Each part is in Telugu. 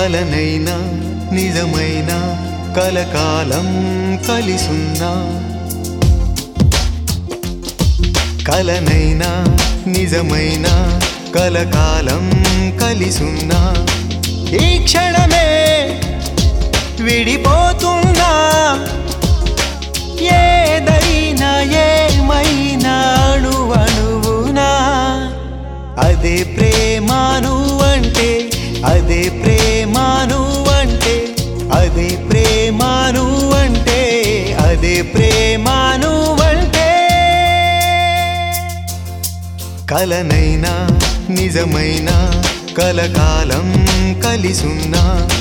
కలనైనా నిజమైన కలకాలం కలిసున్నా కలనైనా నిజమైన కలకాలం కలిసున్నా ఈ క్షణమే విడిపోతున్నా ఏదైనా ఏమైనా అణువణువునా అదే ప్రేమాను అంటే అదే ప్రేమాను అంటే అదే ప్రేమాను అంటే అదే ప్రేమాను అంటే కలనైనా నిజమైన కలకాలం కలిసున్నా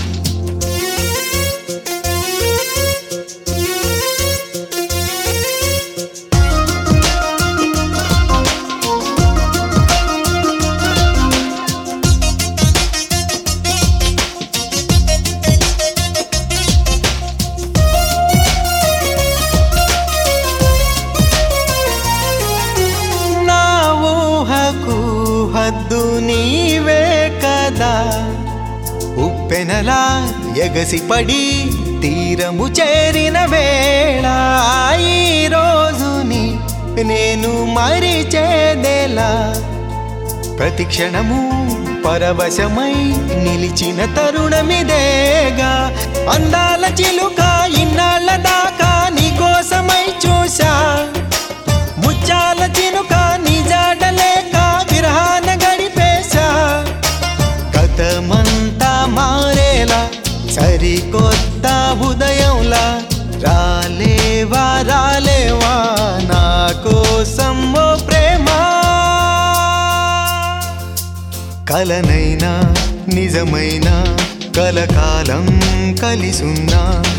నా ఊహకు హద్దు నీవే కదా ఉప్పెనలా ఎగసిపడి తీరము చేరిన వేళ ఈ రోజుని నేను మరిచేదెలా ప్రతి క్షణము పరవశమై నిలిచిన తరుణమిదేగా అందాల చిలుక ఇన్నాళ్ళ దాకా నీకోసమై చూశా ముచ్చాల చినుక నీ జాడలేక విరహాన గడిపేశా గతమంతా మారేలా సరికొత్త ఉదయంలా రాలేవా రాలేవా నా కోసం ఓ ప్రేమ కలనైనా నిజమైన కలకాలం కలిసున్నా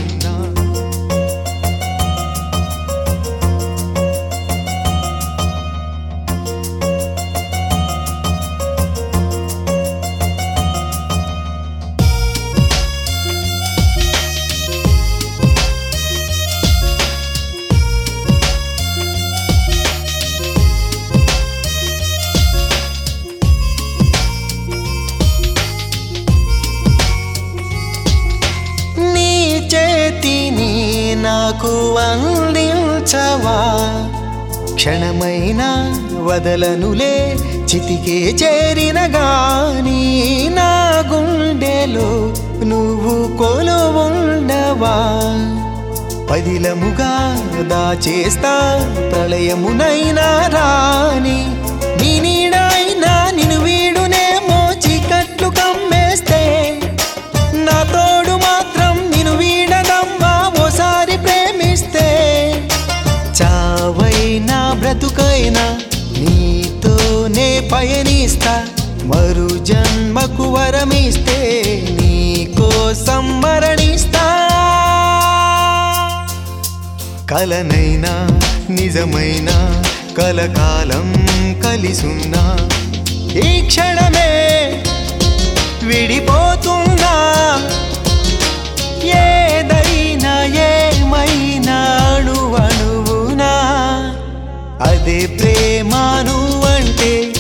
నీ చేతిని నాకు అందించవా క్షణమైన వదలనులే చితికే చేరిన గాని నా గుండెలో నువ్వు కొలువుండవా పదిలముగా దాచేస్తా ప్రళయమునైనా రాని నీ నీడైనా నిన్ను వీడునేమో చీకట్లు కమ్మేస్తే నా తోడు మాత్రం నిన్ను వీడదమ్మా ఓసారి ప్రేమిస్తే చావైనా బ్రతుకైనా నీతోనే పయనిస్తా మరు జన్మకు వరమిస్తే నీ కోసం మరణిస్తా కలనైనా నిజమైన కలకాలం కలిసున్నా ఈ క్షణమే విడిపోతున్నా ఏదైనా ఏమైనా అణువణువునా అదే ప్రేమాను అంటే